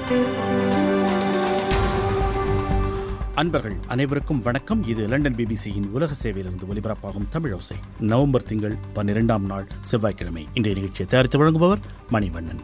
அன்பர்கள் அனைவருக்கும் வணக்கம் இது லண்டன் பிபிசியின் உலக சேவையிலிருந்து ஒலிபரப்பாகும் தமிழோசை நவம்பர் திங்கள் பன்னிரெண்டாம் நாள் செவ்வாய்க்கிழமை இன்றைய நிகழ்ச்சியை தயாரித்து வழங்குபவர் மணிவண்ணன்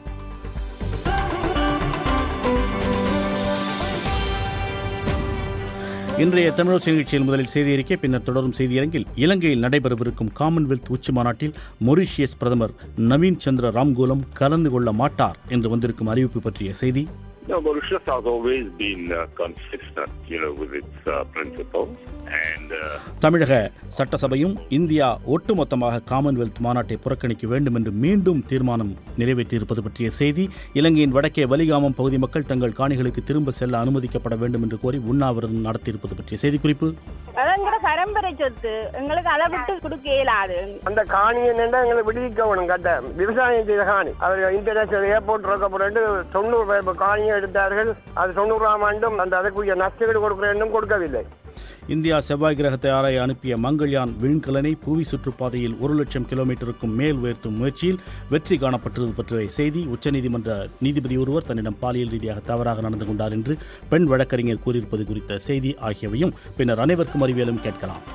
இன்றைய தமிழோசை நிகழ்ச்சியில் முதலில் செய்தி அறிக்கை பின்னர் தொடரும் செய்தியரங்கில் இலங்கையில் நடைபெறவிருக்கும் காமன்வெல்த் உச்சி மாநாட்டில் மொரீஷியஸ் பிரதமர் நவீன் சந்திர ராம்கோலம் கலந்து கொள்ள மாட்டார் என்று வந்திருக்கும் அறிவிப்பு பற்றிய செய்தி No, Mauritius has always been uh, consistent, you know, with its uh, principles. And uh, தமிழக சட்டசபையும் இந்தியா ஒட்டுமொத்தமாக காமன்வெல்த் மாநாட்டை புறக்கணிக்க வேண்டும் என்று மீண்டும் தீர்மானம் நிறைவேற்றியிருப்பது பற்றிய செய்தி இலங்கையின் வடக்கே வலிகாமம் பகுதி மக்கள் தங்கள் காணிகளுக்கு திரும்ப செல்ல அனுமதிக்கப்பட வேண்டும் என்று கோரி உண்ணாவிரதம் நடத்தியிருப்பது பற்றிய செய்திக்குறிப்பு அதங்கிற பரம்பரை சொத்து எங்களுக்கு அதை விட்டு கொடுக்க இயலாது அந்த காணி என்னன்னா எங்களை விடுவிக்கணும் கட்ட விவசாயம் செய்த காணி அவர் இன்டர்நேஷனல் ஏர்போர்ட் ரோக்கப்பட்டு தொண்ணூறு பேர் காணியை எடுத்தார்கள் அது தொண்ணூறாம் ஆண்டும் அந்த அதற்குரிய நஷ்டீடு கொடுக்கிற எண்ணம் கொடுக்கவில்லை இந்தியா செவ்வாய் கிரகத்தை ஆராய அனுப்பிய மங்கள்யான் விண்கலனை புவி சுற்றுப்பாதையில் ஒரு லட்சம் கிலோமீட்டருக்கும் மேல் உயர்த்தும் முயற்சியில் வெற்றி காணப்பட்டது பற்றிய செய்தி உச்சநீதிமன்ற நீதிபதி ஒருவர் தன்னிடம் பாலியல் ரீதியாக தவறாக நடந்து கொண்டார் என்று பெண் வழக்கறிஞர் கூறியிருப்பது குறித்த செய்தி ஆகியவையும் பின்னர் அனைவருக்கும் அறிவியலும் கேட்கலாம்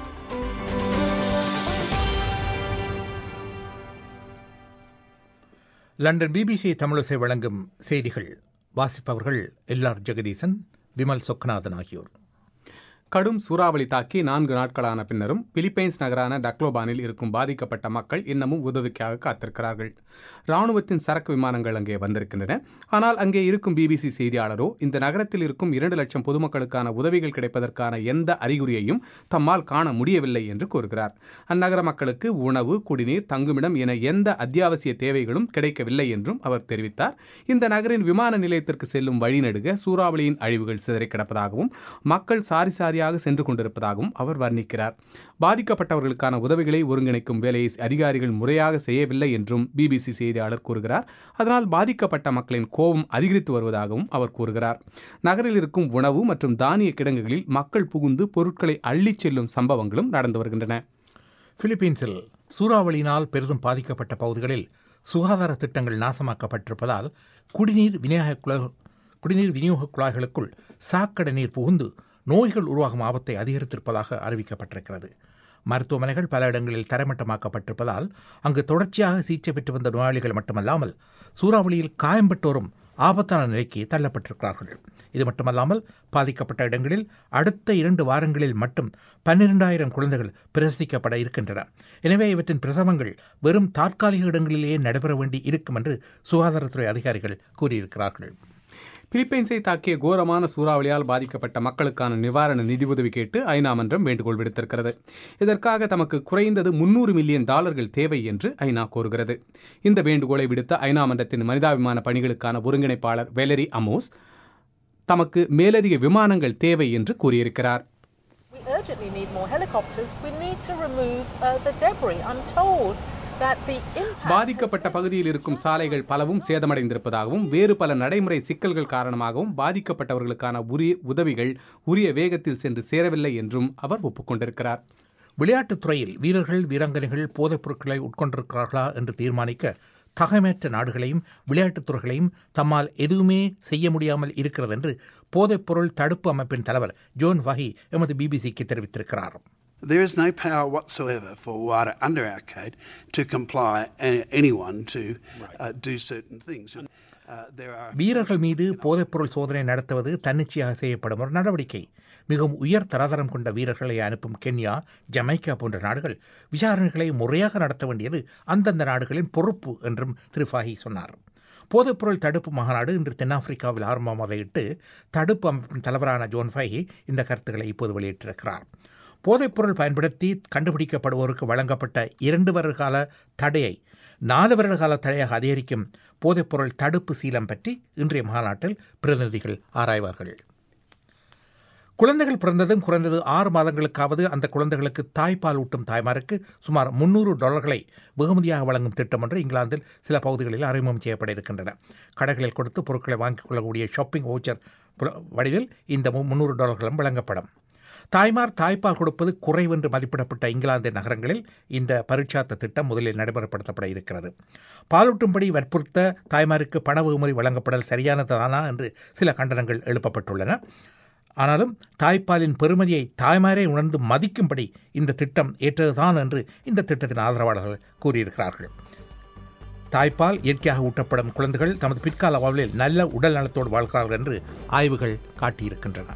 லண்டன் பிபிசி தமிழிசை வழங்கும் செய்திகள் வாசிப்பவர்கள் எல்ஆர் ஜெகதீசன் விமல் சொக்கநாதன் ஆகியோர் கடும் சூறாவளி தாக்கி நான்கு நாட்களான பின்னரும் பிலிப்பைன்ஸ் நகரான டக்லோபானில் இருக்கும் பாதிக்கப்பட்ட மக்கள் இன்னமும் உதவிக்காக காத்திருக்கிறார்கள் ராணுவத்தின் சரக்கு விமானங்கள் அங்கே வந்திருக்கின்றன ஆனால் அங்கே இருக்கும் பிபிசி செய்தியாளரோ இந்த நகரத்தில் இருக்கும் இரண்டு லட்சம் பொதுமக்களுக்கான உதவிகள் கிடைப்பதற்கான எந்த அறிகுறியையும் தம்மால் காண முடியவில்லை என்று கூறுகிறார் அந்நகர மக்களுக்கு உணவு குடிநீர் தங்குமிடம் என எந்த அத்தியாவசிய தேவைகளும் கிடைக்கவில்லை என்றும் அவர் தெரிவித்தார் இந்த நகரின் விமான நிலையத்திற்கு செல்லும் வழிநெடுக சூறாவளியின் அழிவுகள் சிதறிக் கிடப்பதாகவும் மக்கள் சாரி சாரியாக சென்று கொண்டிருப்பதாகவும் அவர் வர்ணிக்கிறார் பாதிக்கப்பட்டவர்களுக்கான உதவிகளை ஒருங்கிணைக்கும் வேலையை அதிகாரிகள் முறையாக செய்யவில்லை என்றும் பிபிசி செய்தியாளர் கூறுகிறார் அதனால் பாதிக்கப்பட்ட மக்களின் கோபம் அதிகரித்து வருவதாகவும் அவர் கூறுகிறார் நகரில் இருக்கும் உணவு மற்றும் தானிய கிடங்குகளில் மக்கள் புகுந்து பொருட்களை அள்ளிச் செல்லும் சம்பவங்களும் நடந்து வருகின்றன பிலிப்பீன்ஸில் சூறாவளியினால் பெரிதும் பாதிக்கப்பட்ட பகுதிகளில் சுகாதார திட்டங்கள் நாசமாக்கப்பட்டிருப்பதால் குடிநீர் விநியோக குழா குடிநீர் விநியோக குழாய்களுக்குள் சாக்கடை நீர் புகுந்து நோய்கள் உருவாகும் ஆபத்தை அதிகரித்திருப்பதாக அறிவிக்கப்பட்டிருக்கிறது மருத்துவமனைகள் பல இடங்களில் தரைமட்டமாக்கப்பட்டிருப்பதால் அங்கு தொடர்ச்சியாக சிகிச்சை பெற்று வந்த நோயாளிகள் மட்டுமல்லாமல் சூறாவளியில் காயம்பட்டோரும் ஆபத்தான நிலைக்கு தள்ளப்பட்டிருக்கிறார்கள் இது மட்டுமல்லாமல் பாதிக்கப்பட்ட இடங்களில் அடுத்த இரண்டு வாரங்களில் மட்டும் பன்னிரெண்டாயிரம் குழந்தைகள் பிரசவிக்கப்பட இருக்கின்றன எனவே இவற்றின் பிரசவங்கள் வெறும் தற்காலிக இடங்களிலேயே நடைபெற வேண்டி இருக்கும் என்று சுகாதாரத்துறை அதிகாரிகள் கூறியிருக்கிறார்கள் பிலிப்பைன்ஸை தாக்கிய கோரமான சூறாவளியால் பாதிக்கப்பட்ட மக்களுக்கான நிவாரண நிதியுதவி கேட்டு ஐநா மன்றம் வேண்டுகோள் விடுத்திருக்கிறது இதற்காக தமக்கு குறைந்தது முன்னூறு மில்லியன் டாலர்கள் தேவை என்று ஐநா கோருகிறது இந்த வேண்டுகோளை விடுத்த ஐநா மன்றத்தின் மனிதாபிமான பணிகளுக்கான ஒருங்கிணைப்பாளர் வெலரி அமோஸ் தமக்கு மேலதிக விமானங்கள் தேவை என்று கூறியிருக்கிறார் We urgently need more helicopters. We need to remove uh, the debris. I'm told that the impact. has பாதிக்கப்பட்ட பகுதியில் இருக்கும் சாலைகள் பலவும் சேதமடைந்திருப்பதாகவும் வேறு பல நடைமுறை சிக்கல்கள் காரணமாகவும் பாதிக்கப்பட்டவர்களுக்கான உரிய உதவிகள் உரிய வேகத்தில் சென்று சேரவில்லை என்றும் அவர் ஒப்புக்கொண்டிருக்கிறார் விளையாட்டுத் துறையில் வீரர்கள் வீராங்கனைகள் போதைப் பொருட்களை உட்கொண்டிருக்கிறார்களா என்று தீர்மானிக்க தகமையற்ற நாடுகளையும் விளையாட்டுத் துறைகளையும் தம்மால் எதுவுமே செய்ய முடியாமல் இருக்கிறது என்று போதைப்பொருள் தடுப்பு அமைப்பின் தலைவர் ஜோன் வஹி எமது பிபிசிக்கு தெரிவித்திருக்கிறார் There is no power whatsoever for WADA under our code to comply uh, anyone to uh, do certain things. Uh, there are வீரர்கள் மீது போதைப்பொருள் சோதனை நடத்துவது தன்னிச்சையாக செய்யப்படும் ஒரு நடவடிக்கை மிகவும் உயர் தராதரம் கொண்ட வீரர்களை அனுப்பும் கென்யா ஜமைக்கா போன்ற நாடுகள் விசாரணைகளை முறையாக நடத்த வேண்டியது அந்தந்த நாடுகளின் பொறுப்பு என்றும் திரு ஃபாஹி சொன்னார் போதைப்பொருள் தடுப்பு மாநாடு இன்று தென்னாப்பிரிக்காவில் ஆரம்பமாவதையிட்டு தடுப்பு அமைப்பின் தலைவரான ஜோன் ஃபைஹி இந்த கருத்துக்களை இப்போது வெளியிட்டிருக்கிறார் போதைப்பொருள் பயன்படுத்தி கண்டுபிடிக்கப்படுவோருக்கு வழங்கப்பட்ட இரண்டு வருட கால தடையை நாலு வருட கால தடையாக அதிகரிக்கும் போதைப்பொருள் தடுப்பு சீலம் பற்றி இன்றைய மாநாட்டில் பிரதிநிதிகள் ஆராய்வார்கள் குழந்தைகள் பிறந்ததும் குறைந்தது ஆறு மாதங்களுக்காவது அந்த குழந்தைகளுக்கு தாய்ப்பால் ஊட்டும் தாய்மாருக்கு சுமார் முன்னூறு டாலர்களை வெகுமதியாக வழங்கும் திட்டம் ஒன்று இங்கிலாந்தில் சில பகுதிகளில் அறிமுகம் செய்யப்பட இருக்கின்றன கடைகளில் கொடுத்து பொருட்களை வாங்கிக் கொள்ளக்கூடிய ஷாப்பிங் வவுச்சர் வடிவில் இந்த முன்னூறு டாலர்களும் வழங்கப்படும் தாய்மார் தாய்ப்பால் கொடுப்பது குறைவென்று மதிப்பிடப்பட்ட இங்கிலாந்து நகரங்களில் இந்த பரீட்சாத்த திட்டம் முதலில் நடைமுறைப்படுத்தப்பட இருக்கிறது பாலூட்டும்படி வற்புறுத்த தாய்மாருக்கு பண வெகுமதி வழங்கப்படல் சரியானதானா என்று சில கண்டனங்கள் எழுப்பப்பட்டுள்ளன ஆனாலும் தாய்ப்பாலின் பெருமதியை தாய்மாரே உணர்ந்து மதிக்கும்படி இந்த திட்டம் ஏற்றதுதான் என்று இந்த திட்டத்தின் ஆதரவாளர்கள் கூறியிருக்கிறார்கள் தாய்ப்பால் இயற்கையாக ஊட்டப்படும் குழந்தைகள் தமது பிற்கால வாழ்வில் நல்ல உடல் நலத்தோடு வாழ்கிறார்கள் என்று ஆய்வுகள் காட்டியிருக்கின்றன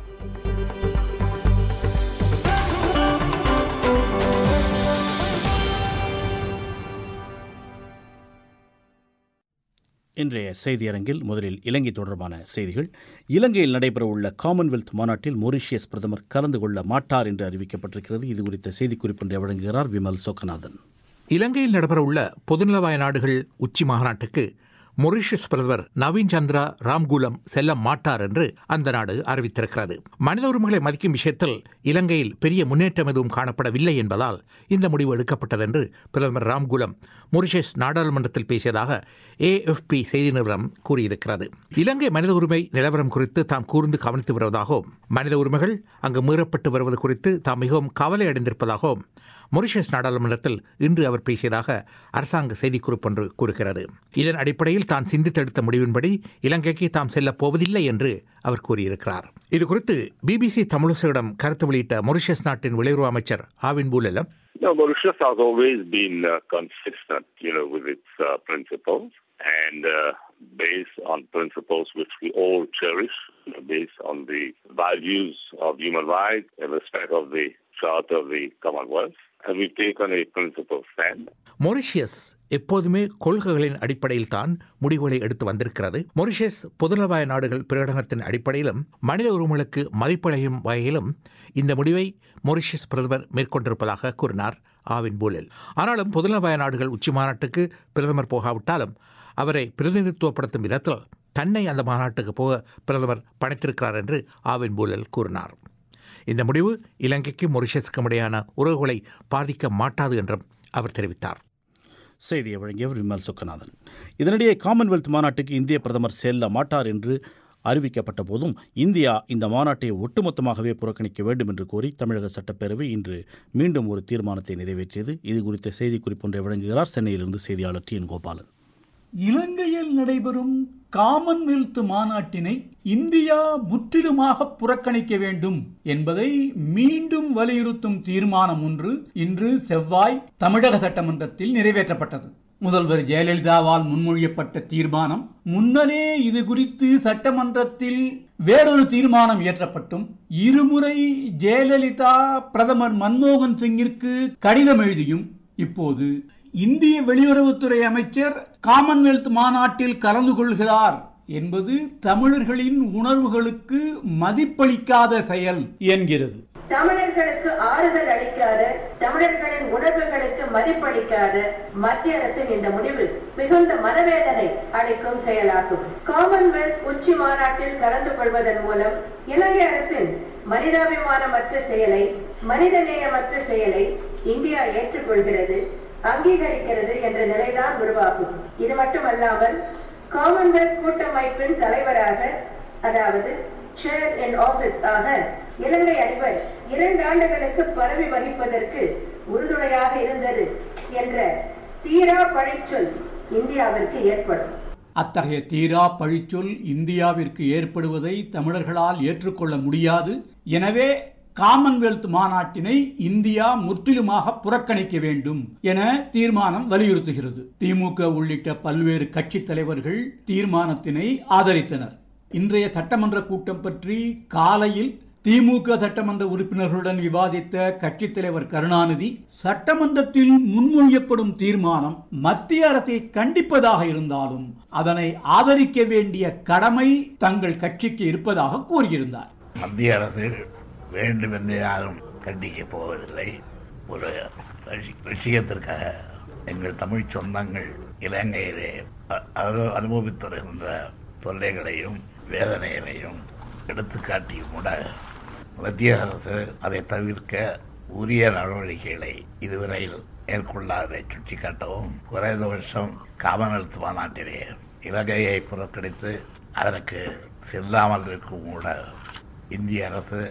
இன்றைய செய்தியரங்கில் முதலில் இலங்கை தொடர்பான செய்திகள் இலங்கையில் நடைபெறவுள்ள காமன்வெல்த் மாநாட்டில் மொரிஷியஸ் பிரதமர் கலந்து கொள்ள மாட்டார் என்று அறிவிக்கப்பட்டிருக்கிறது இது குறித்த செய்திக்குறிப்பொன்றை வழங்குகிறார் விமல் சோகநாதன் இலங்கையில் நடைபெறவுள்ள பொதுநலவாய நாடுகள் உச்சி மாநாட்டுக்கு மொரிஷியஸ் பிரதமர் நவீன் சந்திரா ராம்கூலம் செல்ல மாட்டார் என்று அந்த நாடு அறிவித்திருக்கிறது மனித உரிமைகளை மதிக்கும் விஷயத்தில் இலங்கையில் பெரிய முன்னேற்றம் எதுவும் காணப்படவில்லை என்பதால் இந்த முடிவு எடுக்கப்பட்டது என்று பிரதமர் ராம்கூலம் மொரிஷியஸ் நாடாளுமன்றத்தில் பேசியதாக ஏஎஃப்பி செய்தி நிறுவனம் கூறியிருக்கிறது இலங்கை மனித உரிமை நிலவரம் குறித்து தாம் கூர்ந்து கவனித்து வருவதாகவும் மனித உரிமைகள் அங்கு மீறப்பட்டு வருவது குறித்து தாம் மிகவும் கவலை அடைந்திருப்பதாகவும் மொரிஷியஸ் நாடாளுமன்றத்தில் இன்று அவர் பேசியதாக அரசாங்க செய்திக்குறிப்பு ஒன்று கூறுகிறது இதன் அடிப்படையில் தான் சிந்தித்தெடுத்த முடிவின்படி இலங்கைக்கு தாம் செல்லப் போவதில்லை என்று அவர் கூறியிருக்கிறார் இது குறித்து பிபிசி தமிழிசையிடம் கருத்து வெளியிட்ட மொரிஷியஸ் நாட்டின் வெளியுறவு அமைச்சர் Arvin Boolell No, Mauritius has always been uh, consistent, you know, with its uh, principles and uh, based on principles which we all cherish, you know, based on the values of human rights and respect of the Charter of the Commonwealth. And we've taken a principled stand. Mauritius எப்போதுமே கொள்கைகளின் அடிப்படையில் தான் முடிவுகளை எடுத்து வந்திருக்கிறது Mauritius பொதுநலவாய நாடுகள் பிரகடனத்தின் அடிப்படையிலும் மனித உரிமைகளுக்கு மதிப்பளிக்கும் வகையிலும் இந்த முடிவை மொரிஷியஸ் பிரதமர் மேற்கொண்டிருப்பதாக கூறினார் ஆவின் பூலில் ஆனாலும் பொதுநலவாய நாடுகள் உச்சி மாநாட்டுக்கு பிரதமர் போகாவிட்டாலும் அவரை பிரதிநிதித்துவப்படுத்தும் விதத்தில் தன்னை அந்த மாநாட்டுக்கு போக பிரதமர் பணித்திருக்கிறார் என்று ஆவின் பூலல் கூறினார் இந்த முடிவு இலங்கைக்கு மொரிஷியஸுக்கும் இடையான உறவுகளை பாதிக்க மாட்டாது என்றும் அவர் தெரிவித்தார் செய்தியை வழங்கியவர் விமல் சுக்கநாதன் இதனிடையே காமன்வெல்த் மாநாட்டுக்கு இந்திய பிரதமர் செல்ல மாட்டார் என்று அறிவிக்கப்பட்ட போதும் இந்தியா இந்த மாநாட்டை ஒட்டுமொத்தமாகவே புறக்கணிக்க வேண்டும் என்று கோரி தமிழக சட்டப்பேரவை இன்று மீண்டும் ஒரு தீர்மானத்தை நிறைவேற்றியது இது குறித்த செய்திக்குறிப்பொன்றை வழங்குகிறார் சென்னையிலிருந்து செய்தியாளர் டி என் கோபாலன் இலங்கையில் நடைபெறும் காமன்வெல்த் மாநாட்டினை இந்தியா முற்றிலுமாக புறக்கணிக்க வேண்டும் என்பதை மீண்டும் வலியுறுத்தும் தீர்மானம் ஒன்று இன்று செவ்வாய் தமிழக சட்டமன்றத்தில் நிறைவேற்றப்பட்டது முதல்வர் ஜெயலலிதாவால் முன்மொழியப்பட்ட தீர்மானம் முன்னரே இது குறித்து சட்டமன்றத்தில் வேறொரு தீர்மானம் இயற்றப்பட்டும் இருமுறை ஜெயலலிதா பிரதமர் மன்மோகன் சிங்கிற்கு கடிதம் எழுதியும் இப்போது இந்திய வெளியுறவுத்துறை அமைச்சர் காமன்வெல்த் மாநாட்டில் கலந்து கொள்கிறார் என்பது தமிழர்களின் உணர்வுகளுக்கு மதிப்பளிக்காத செயல் என்கிறது தமிழர்களுக்கு ஆறுதல் அளிக்காத தமிழர்களின் உணர்வுகளுக்கு மதிப்பளிக்காத மத்திய அரசின் இந்த முடிவு மிகுந்த மனவேதனை அளிக்கும் செயலாகும் காமன்வெல்த் உச்சி மாநாட்டில் கலந்து கொள்வதன் மூலம் இலங்கை அரசின் மனிதாபிமானமற்ற செயலை மனிதநேயமற்ற செயலை இந்தியா ஏற்றுக்கொள்கிறது அங்கீகரிக்கிறது என்ற நிலைதான் உருவாகும் இது மட்டுமல்லாமல் காமன்வெல்த் கூட்டமைப்பின் தலைவராக அதாவது சேர் இன் ஆபீஸ் ஆக இலங்கை அதிபர் இரண்டு ஆண்டுகளுக்கு பதவி வகிப்பதற்கு உறுதுணையாக இருந்தது என்ற தீரா பழிச்சொல் இந்தியாவிற்கு ஏற்படும் அத்தகைய தீரா பழிச்சொல் இந்தியாவிற்கு ஏற்படுவதை தமிழர்களால் ஏற்றுக்கொள்ள முடியாது எனவே காமன்வெல்த் மாநாட்டினை இந்தியா முற்றிலுமாக புறக்கணிக்க வேண்டும் என தீர்மானம் வலியுறுத்துகிறது திமுக உள்ளிட்ட பல்வேறு கட்சி தலைவர்கள் தீர்மானத்தினை ஆதரித்தனர் இன்றைய சட்டமன்ற கூட்டம் பற்றி காலையில் திமுக சட்டமன்ற உறுப்பினர்களுடன் விவாதித்த கட்சித் தலைவர் கருணாநிதி சட்டமன்றத்தில் முன்மொழியப்படும் தீர்மானம் மத்திய அரசை கண்டிப்பதாக இருந்தாலும் அதனை ஆதரிக்க வேண்டிய கடமை தங்கள் கட்சிக்கு இருப்பதாக கூறியிருந்தார் மத்திய அரசு வேண்டும் என்று யாரும் கண்டிக்க போவதில்லை ஒரு விஷயத்திற்காக எங்கள் தமிழ் சொந்தங்கள் இலங்கையிலே அனுபவித்து வருகின்ற தொல்லைகளையும் வேதனைகளையும் எடுத்துக்காட்டியும் கூட மத்திய அரசு அதை தவிர்க்க உரிய நடவடிக்கைகளை இதுவரையில் மேற்கொள்ளாதை சுட்டிக்காட்டவும் குறைந்தபட்சம் காமன்வெல்த் மாநாட்டிலே இலங்கையை புறக்கணித்து அதற்கு செல்லாமல் இருக்கும் கூட இந்திய அரசு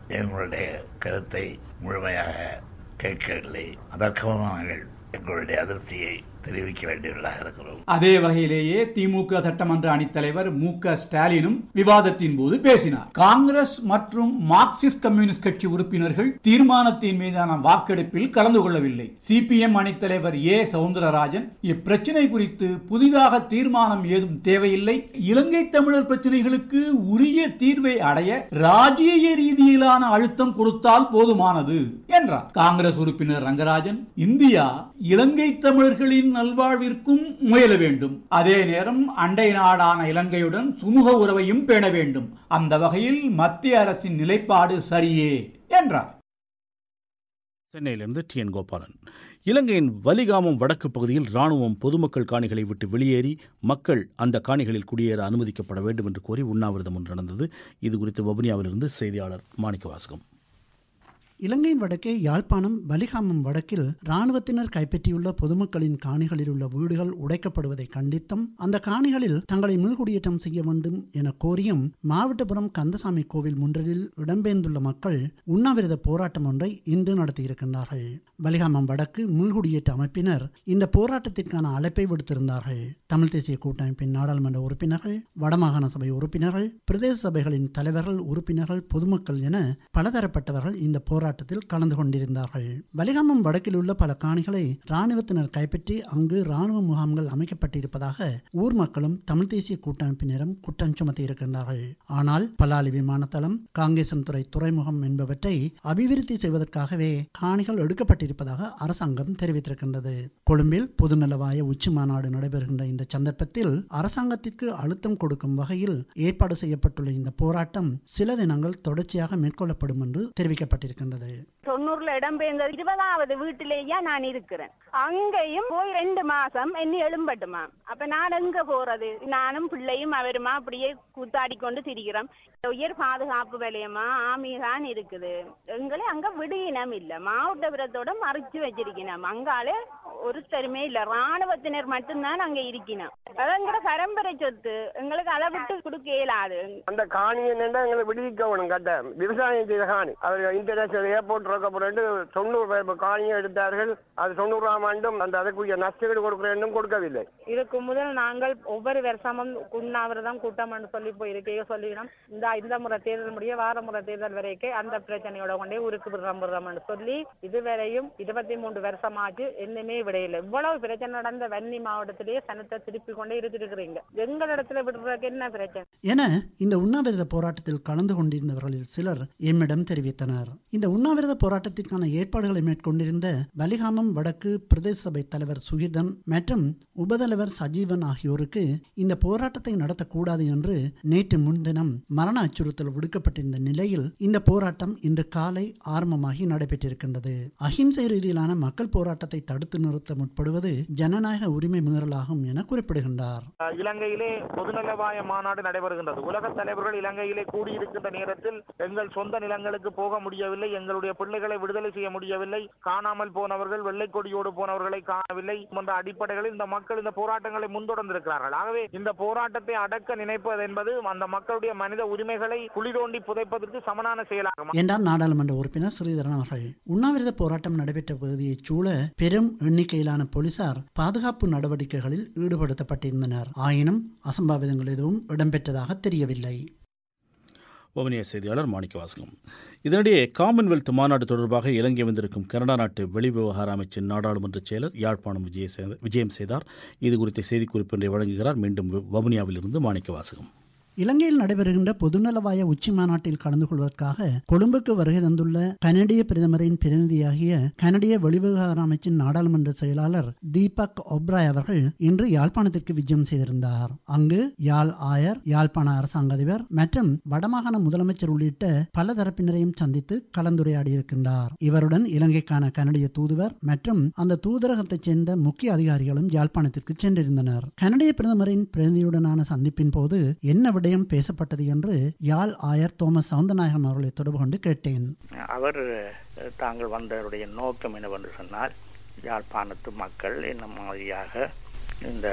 எங்களுடைய கருத்தை முழுமையாக கேட்கவில்லை அதற்காக நாங்கள் எங்களுடைய அதிருப்தியை தெரிவிக்க வேண்டியவர்களாக இருக்கிறோம் அதே வகையிலேயே திமுக சட்டமன்ற அணித்தலைவர் மு க ஸ்டாலினும் விவாதத்தின் போது பேசினார் காங்கிரஸ் மற்றும் மார்க்சிஸ்ட் கம்யூனிஸ்ட் கட்சி உறுப்பினர்கள் தீர்மானத்தின் மீதான வாக்கெடுப்பில் கலந்து கொள்ளவில்லை சிபிஎம் அணித்தலைவர் ஏ சவுந்தரராஜன் இப்பிரச்சினை குறித்து புதிதாக தீர்மானம் ஏதும் தேவையில்லை இலங்கை தமிழர் பிரச்சனைகளுக்கு உரிய தீர்வை அடைய ராஜீய ரீதியிலான அழுத்தம் கொடுத்தால் போதுமானது என்றார் காங்கிரஸ் உறுப்பினர் ரங்கராஜன் இந்தியா இலங்கை தமிழர்களின் நல்வாழ்விற்கும் முயல வேண்டும் அதே நேரம் அண்டை நாடான இலங்கையுடன் சுமூக உறவையும் பேண வேண்டும் அந்த வகையில் மத்திய அரசின் நிலைப்பாடு சரியே என்றார் சென்னையிலிருந்து டி என் கோபாலன் இலங்கையின் வலிகாமம் வடக்கு பகுதியில் ராணுவம் பொதுமக்கள் காணிகளை விட்டு வெளியேறி மக்கள் அந்த காணிகளில் குடியேற அனுமதிக்கப்பட வேண்டும் என்று கோரி உண்ணாவிரதம் ஒன்று நடந்தது இது குறித்து வவுனியாவிலிருந்து செய்தியாளர் மாணிக்க வாசகம் இலங்கையின் வடக்கே யாழ்ப்பாணம் வலிகாமம் வடக்கில் இராணுவத்தினர் கைப்பற்றியுள்ள பொதுமக்களின் காணிகளில் உள்ள வீடுகள் உடைக்கப்படுவதை கண்டித்தும் அந்த காணிகளில் தங்களை மீள்குடியேற்றம் செய்ய வேண்டும் என கோரியும் மாவட்டபுரம் கந்தசாமி கோவில் முன்றலில் இடம்பெயர்ந்துள்ள மக்கள் உண்ணாவிரத போராட்டம் ஒன்றை இன்று நடத்தியிருக்கின்றார்கள் வலிகாமம் வடக்கு மீள்குடியேற்ற அமைப்பினர் இந்த போராட்டத்திற்கான அழைப்பை விடுத்திருந்தார்கள் தமிழ் தேசிய கூட்டமைப்பின் நாடாளுமன்ற உறுப்பினர்கள் வடமாகாண சபை உறுப்பினர்கள் பிரதேச சபைகளின் தலைவர்கள் உறுப்பினர்கள் பொதுமக்கள் என பலதரப்பட்டவர்கள் இந்த போராட்டத்தில் கலந்து கொண்டிருந்தார்கள் வலிகாமம் வடக்கில் உள்ள பல காணிகளை இராணுவத்தினர் கைப்பற்றி அங்கு இராணுவ முகாம்கள் அமைக்கப்பட்டிருப்பதாக ஊர் மக்களும் தமிழ் தேசிய கூட்டமைப்பினரும் குற்றம் சுமத்தி இருக்கின்றார்கள் ஆனால் பலாலி விமானத்தளம் காங்கேசன் துறை துறைமுகம் என்பவற்றை அபிவிருத்தி செய்வதற்காகவே காணிகள் எடுக்கப்பட்டிருப்பதாக அரசாங்கம் தெரிவித்திருக்கின்றது கொழும்பில் பொதுநலவாய உச்சி மாநாடு நடைபெறுகின்ற இந்த சந்தர்ப்பத்தில் அரசாங்கத்திற்கு அழுத்தம் கொடுக்கும் வகையில் ஏற்பாடு செய்யப்பட்டுள்ள இந்த போராட்டம் சில தினங்கள் தொடர்ச்சியாக மேற்கொள்ளப்படும் என்று தெரிவிக்கப்பட்டிருக்கின்றது தொண்ணூறுல இடம்பெயர்ந்த இருபதாவது வீட்டிலேயே நான் இருக்கிறேன் அங்கேயும் போய் ரெண்டு மாசம் என்னி எழும்பட்டுமா அப்ப நான் எங்க போறது நானும் பிள்ளையும் அவருமா அப்படியே கூத்தாடி கொண்டு திரிகிறோம் உயர் பாதுகாப்பு வலயமா ஆமி தான் இருக்குது எங்களை அங்க விடுயினம் இல்ல மாவட்டபுரத்தோட மறைச்சு வச்சிருக்கணும் அங்காலே ஒருத்தருமே இல்ல ராணுவத்தினர் மட்டும்தான் அங்க இருக்கணும் அதங்கிற பரம்பரை சொத்து எங்களுக்கு அதை விட்டு கொடுக்க இயலாது அந்த காணி என்னன்னா எங்களை விடுவிக்கணும் கட்ட விவசாயம் செய்த காணி அவர் இன்டர்நேஷனல் ஏர்போர்ட் ரோக்கப்புறம் தொண்ணூறு ரூபாய் காணியை எடுத்தார்கள் அது தொண்ணூறாம் ஆண்டும் அந்த அதற்குரிய நஷ்டஈடு கொடுக்கிறேன் கொடுக்கவில்லை இதுக்கு முதல் நாங்கள் ஒவ்வொரு வருஷமும் உண்ணாவிரதம் கூட்டம்னு சொல்லி போயிருக்கே சொல்லிக்கணும் இந்த இந்த முறை தேர்தல் முடிய வார முறை தேர்தல் வரைக்கும் அந்த பிரச்சனையோட கொண்டே ஊருக்கு விடுறோம் விடுறோம்னு சொல்லி இதுவரையும் இருபத்தி மூன்று வருஷமாச்சு இன்னுமே விடையில இவ்வளவு பிரச்சனை நடந்த வன்னி மாவட்டத்திலேயே சனத்தை திருப்பி கொண்டே இருந்திருக்கிறீங்க எங்களிடத்துல விடுறதுக்கு என்ன பிரச்சனை என இந்த உண்ணாவிரத போராட்டத்தில் கலந்து கொண்டிருந்தவர்களில் சிலர் எம்மிடம் தெரிவித்தனர் இந்த உண்ணாவிரத போராட்டத்திற்கான ஏற்பாடுகளை மேற்கொண்டிருந்த வலிகாமம் வடக்கு பிரதேச சபை தலைவர் சுகிர்தன் மற்றும் உபதலைவர் சஜீவன் ஆகியோருக்கு இந்த போராட்டத்தை நடத்தக்கூடாது என்று நேற்று முன்தினம் மரண அச்சுறுத்தல் விடுக்கப்பட்டிருந்த நிலையில் இந்த போராட்டம் இன்று காலை ஆரம்பமாகி நடைபெற்றிருக்கின்றது அஹிம்சை ரீதியிலான மக்கள் போராட்டத்தை தடுத்து நிறுத்த முற்படுவது ஜனநாயக உரிமை மீறலாகும் என குறிப்பிடுகின்றார் இலங்கையிலே பொதுநலவாய மாநாடு நடைபெறுகின்றது உலக தலைவர்கள் இலங்கையிலே கூடியிருக்கின்ற நேரத்தில் எங்கள் சொந்த நிலங்களுக்கு போக முடியவில்லை எங்களுடைய பிள்ளைகளை விடுதலை செய்ய முடியவில்லை காணாமல் போனவர்கள் வெள்ளை கொடியோடு போனவர்களை காணவில்லை என்ற அடிப்படைகளில் இந்த மக்கள் இந்த போராட்டங்களை முன்தொடர்ந்திருக்கிறார்கள் ஆகவே இந்த போராட்டத்தை அடக்க நினைப்பது என்பது அந்த மக்களுடைய மனித உரிமைகளை குழி தோண்டி புதைப்பதற்கு சமனான செயலாகும் என்றார் நாடாளுமன்ற உறுப்பினர் ஸ்ரீதரன் அவர்கள் உண்ணாவிரத போராட்டம் நடைபெற்ற பகுதியைச் சூழ பெரும் எண்ணிக்கையிலான போலீசார் பாதுகாப்பு நடவடிக்கைகளில் ஈடுபடுத்தப்பட்டிருந்தனர் ஆயினும் அசம்பாவிதங்கள் எதுவும் இடம்பெற்றதாக தெரியவில்லை வவுனியா செய்தியாளர் மாணிக்க வாசகம் இதனிடையே காமன்வெல்த் மாநாடு தொடர்பாக இலங்கை வந்திருக்கும் கனடா நாட்டு வெளிவிவகார அமைச்சின் நாடாளுமன்ற செயலர் யாழ்ப்பாணம் விஜய விஜயம் செய்தார் இது குறித்த செய்திக்குறிப்பு ஒன்றை வழங்குகிறார் மீண்டும் வவுனியாவிலிருந்து மாணிக்க வாசகம் இலங்கையில் நடைபெறுகின்ற பொதுநலவாய உச்சி மாநாட்டில் கலந்து கொள்வதற்காக கொழும்புக்கு வருகை தந்துள்ள கனடிய பிரதமரின் பிரதிநிதியாகிய கனடிய வெளிவிவகார அமைச்சின் நாடாளுமன்ற செயலாளர் தீபக் ஒப்ராய் அவர்கள் இன்று யாழ்ப்பாணத்திற்கு விஜயம் செய்திருந்தார் அங்கு யாழ் ஆயர் யாழ்ப்பாண அரசாங்க அதிபர் மற்றும் வடமாகாண முதலமைச்சர் உள்ளிட்ட பல தரப்பினரையும் சந்தித்து கலந்துரையாடியிருக்கின்றார் இவருடன் இலங்கைக்கான கனடிய தூதுவர் மற்றும் அந்த தூதரகத்தைச் சேர்ந்த முக்கிய அதிகாரிகளும் யாழ்ப்பாணத்திற்கு சென்றிருந்தனர் கனடிய பிரதமரின் பிரதிநிதியுடனான சந்திப்பின் போது என்ன விடயம் பேசப்பட்டது என்று யாழ் ஆயர் தோமஸ் சவுந்தநாயகம் அவர்களை தொடர்பு கொண்டு கேட்டேன் அவர் தாங்கள் வந்தவருடைய நோக்கம் என்னவென்று சொன்னால் யாழ்ப்பாணத்து மக்கள் என்ன மாதிரியாக இந்த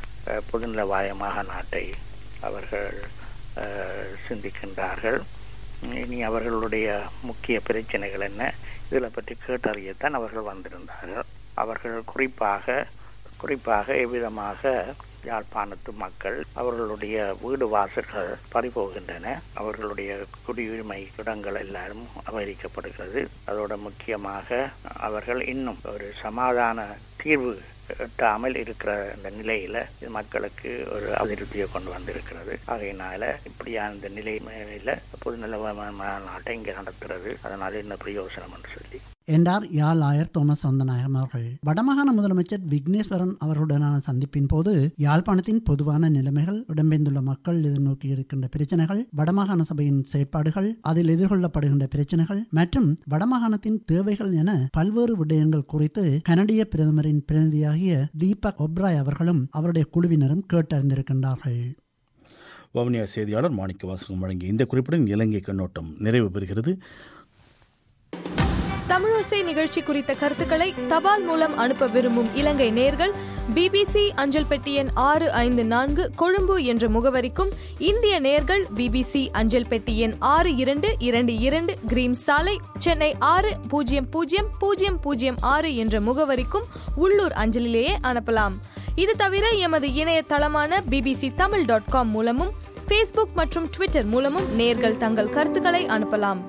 பொதுநலவாய மாநாட்டை அவர்கள் சிந்திக்கின்றார்கள் இனி அவர்களுடைய முக்கிய பிரச்சனைகள் என்ன இதில் பற்றி கேட்டறியத்தான் அவர்கள் வந்திருந்தார்கள் அவர்கள் குறிப்பாக குறிப்பாக எவ்விதமாக யாழ்ப்பாணத்து மக்கள் அவர்களுடைய வீடு வாசல்கள் பறிபோகின்றன அவர்களுடைய குடியுரிமை இடங்கள் எல்லாரும் அபகரிக்கப்படுகிறது அதோட முக்கியமாக அவர்கள் இன்னும் ஒரு சமாதான தீர்வு எட்டாமல் இருக்கிற இந்த நிலையில இது மக்களுக்கு ஒரு அதிருப்தியை கொண்டு வந்திருக்கிறது ஆகையினால இப்படியான இந்த நிலைமையில பொதுநல நாட்டை இங்கே நடத்துறது அதனால என்ன பிரயோசனம் என்று சொல்லி என்றார் யாழ் ஆயர் தோமஸ் சொந்தநாயகம் அவர்கள் வடமாகாண முதலமைச்சர் விக்னேஸ்வரன் அவர்களுடனான சந்திப்பின் போது யாழ்ப்பாணத்தின் பொதுவான நிலைமைகள் இடம்பெயர்ந்துள்ள மக்கள் எதிர்நோக்கி இருக்கின்ற பிரச்சனைகள் வடமாகாண சபையின் செயற்பாடுகள் அதில் எதிர்கொள்ளப்படுகின்ற பிரச்சனைகள் மற்றும் வடமாகாணத்தின் தேவைகள் என பல்வேறு விடயங்கள் குறித்து கனடிய பிரதமரின் பிரதிநிதியாகிய தீபக் ஒப்ராய் அவர்களும் அவருடைய குழுவினரும் கேட்டறிந்திருக்கின்றார்கள் வவுனியா செய்தியாளர் மாணிக்க வாசகம் வழங்கிய இந்த குறிப்புடன் இலங்கை கண்ணோட்டம் நிறைவு பெறுகிறது தமிழோசை நிகழ்ச்சி குறித்த கருத்துக்களை தபால் மூலம் அனுப்ப விரும்பும் இலங்கை நேர்கள் பிபிசி அஞ்சல் பெட்டி எண் ஆறு ஐந்து நான்கு கொழும்பு என்ற முகவரிக்கும் இந்திய நேர்கள் பிபிசி அஞ்சல் பெட்டி எண் ஆறு இரண்டு இரண்டு இரண்டு கிரீம் சாலை சென்னை ஆறு பூஜ்ஜியம் பூஜ்ஜியம் பூஜ்ஜியம் பூஜ்ஜியம் ஆறு என்ற முகவரிக்கும் உள்ளூர் அஞ்சலிலேயே அனுப்பலாம் இது தவிர எமது இணையதளமான பிபிசி தமிழ் டாட் காம் மூலமும் ஃபேஸ்புக் மற்றும் ட்விட்டர் மூலமும் நேர்கள் தங்கள் கருத்துக்களை அனுப்பலாம்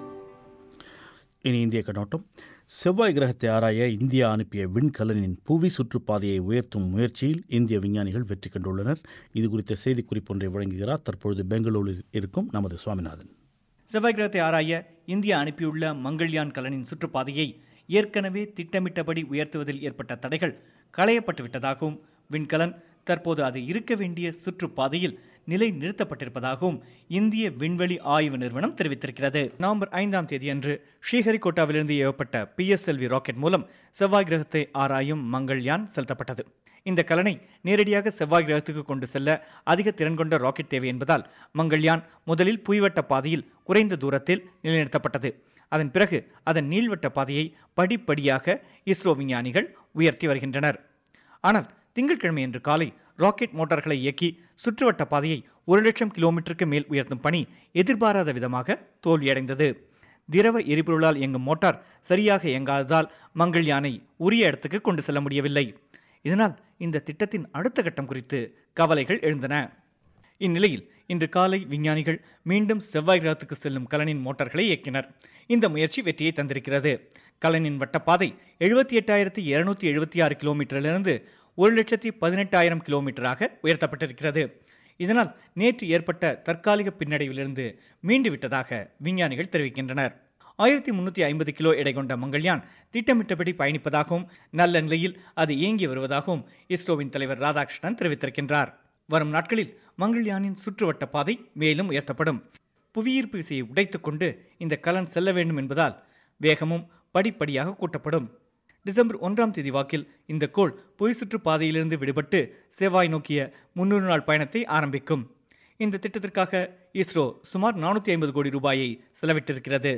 இனி இந்திய கண்ணோட்டம் செவ்வாய் கிரகத்தை ஆராய இந்தியா அனுப்பிய விண்கலனின் புவி சுற்றுப்பாதையை உயர்த்தும் முயற்சியில் இந்திய விஞ்ஞானிகள் வெற்றி கண்டுள்ளனர் இது குறித்த செய்திக்குறிப்பு ஒன்றை வழங்குகிறார் தற்பொழுது பெங்களூரில் இருக்கும் நமது சுவாமிநாதன் செவ்வாய் கிரகத்தை ஆராய இந்தியா அனுப்பியுள்ள மங்கள்யான் கலனின் சுற்றுப்பாதையை ஏற்கனவே திட்டமிட்டபடி உயர்த்துவதில் ஏற்பட்ட தடைகள் களையப்பட்டு விட்டதாகவும் விண்கலன் தற்போது அது இருக்க வேண்டிய சுற்றுப்பாதையில் நிலை நிறுத்தப்பட்டிருப்பதாகவும் இந்திய விண்வெளி ஆய்வு நிறுவனம் தெரிவித்திருக்கிறது நவம்பர் ஐந்தாம் தேதியன்று ஸ்ரீஹரிகோட்டாவிலிருந்து ஏவப்பட்ட பிஎஸ்எல்வி ராக்கெட் மூலம் செவ்வாய் கிரகத்தை ஆராயும் மங்கள்யான் செலுத்தப்பட்டது இந்த கலனை நேரடியாக செவ்வாய் கிரகத்துக்கு கொண்டு செல்ல அதிக திறன் கொண்ட ராக்கெட் தேவை என்பதால் மங்கள்யான் முதலில் புய்வட்ட பாதையில் குறைந்த தூரத்தில் நிலைநிறுத்தப்பட்டது அதன் பிறகு அதன் நீள்வட்ட பாதையை படிப்படியாக இஸ்ரோ விஞ்ஞானிகள் உயர்த்தி வருகின்றனர் ஆனால் திங்கட்கிழமை அன்று காலை ராக்கெட் மோட்டார்களை இயக்கி சுற்றுவட்ட பாதையை ஒரு லட்சம் கிலோமீட்டருக்கு மேல் உயர்த்தும் பணி எதிர்பாராத விதமாக தோல்வியடைந்தது திரவ எரிபொருளால் இயங்கும் மோட்டார் சரியாக இயங்காததால் மங்கள்யானை உரிய இடத்துக்கு கொண்டு செல்ல முடியவில்லை இதனால் இந்த திட்டத்தின் அடுத்த கட்டம் குறித்து கவலைகள் எழுந்தன இந்நிலையில் இன்று காலை விஞ்ஞானிகள் மீண்டும் செவ்வாய் கிரகத்துக்கு செல்லும் கலனின் மோட்டார்களை இயக்கினர் இந்த முயற்சி வெற்றியை தந்திருக்கிறது கலனின் வட்டப்பாதை எழுபத்தி எட்டாயிரத்தி இருநூத்தி எழுபத்தி ஆறு கிலோமீட்டரிலிருந்து ஒரு லட்சத்தி பதினெட்டாயிரம் கிலோமீட்டராக உயர்த்தப்பட்டிருக்கிறது இதனால் நேற்று ஏற்பட்ட தற்காலிக பின்னடைவிலிருந்து மீண்டு விட்டதாக விஞ்ஞானிகள் தெரிவிக்கின்றனர் ஆயிரத்தி முன்னூற்றி ஐம்பது கிலோ எடை கொண்ட மங்கள்யான் திட்டமிட்டபடி பயணிப்பதாகவும் நல்ல நிலையில் அது இயங்கி வருவதாகவும் இஸ்ரோவின் தலைவர் ராதாகிருஷ்ணன் தெரிவித்திருக்கின்றார் வரும் நாட்களில் மங்கள்யானின் சுற்றுவட்ட பாதை மேலும் உயர்த்தப்படும் புவியீர்ப்பு விசையை உடைத்துக்கொண்டு இந்த கலன் செல்ல வேண்டும் என்பதால் வேகமும் படிப்படியாக கூட்டப்படும் டிசம்பர் ஒன்றாம் தேதி வாக்கில் இந்த கோள் பொய் சுற்றுப்பாதையிலிருந்து விடுபட்டு செவ்வாய் நோக்கிய முன்னூறு நாள் பயணத்தை ஆரம்பிக்கும் இந்த திட்டத்திற்காக இஸ்ரோ சுமார் நானூற்றி ஐம்பது கோடி ரூபாயை செலவிட்டிருக்கிறது